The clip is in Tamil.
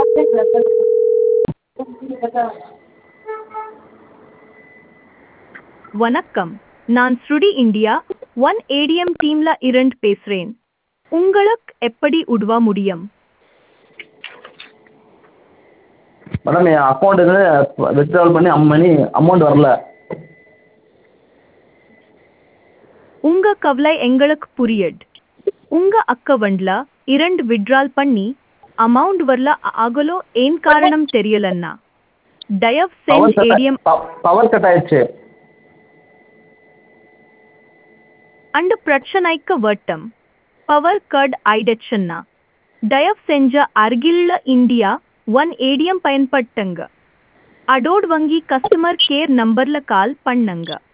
வணக்கம் நான் ஸ்ருடி இந்தியா ஒன் ஏடிஎம் டீம்ல இருந்து பேசுறேன் உங்களுக்கு எப்படி உதவ முடியும் மேடம் என் அக்கௌண்ட்டுக்கு வித்ட்ராவல் பண்ணி மணி அமௌண்ட் வரல உங்க கவலை எங்களுக்கு புரியுது உங்க அக்கவுண்ட்ல இரண்டு விட்ரால் பண்ணி அமௌண்ட் வரல ஆகலோ ஏன் காரணம் தெரியலன்னா தயவு பவர் செஞ்சு ஏடிஎம் கட் பவர் கட் ஆயிடுச்சு அந்த பிரச்சனைக்கு வட்டம் பவர் கட் ஆயிடுச்சுன்னா தயவு செஞ்ச அருகிலுள்ள இந்தியா ஒன் ஏடிஎம் பயன்படுத்துங்க அடோட் வங்கி கஸ்டமர் கேர் நம்பர்ல கால் பண்ணுங்க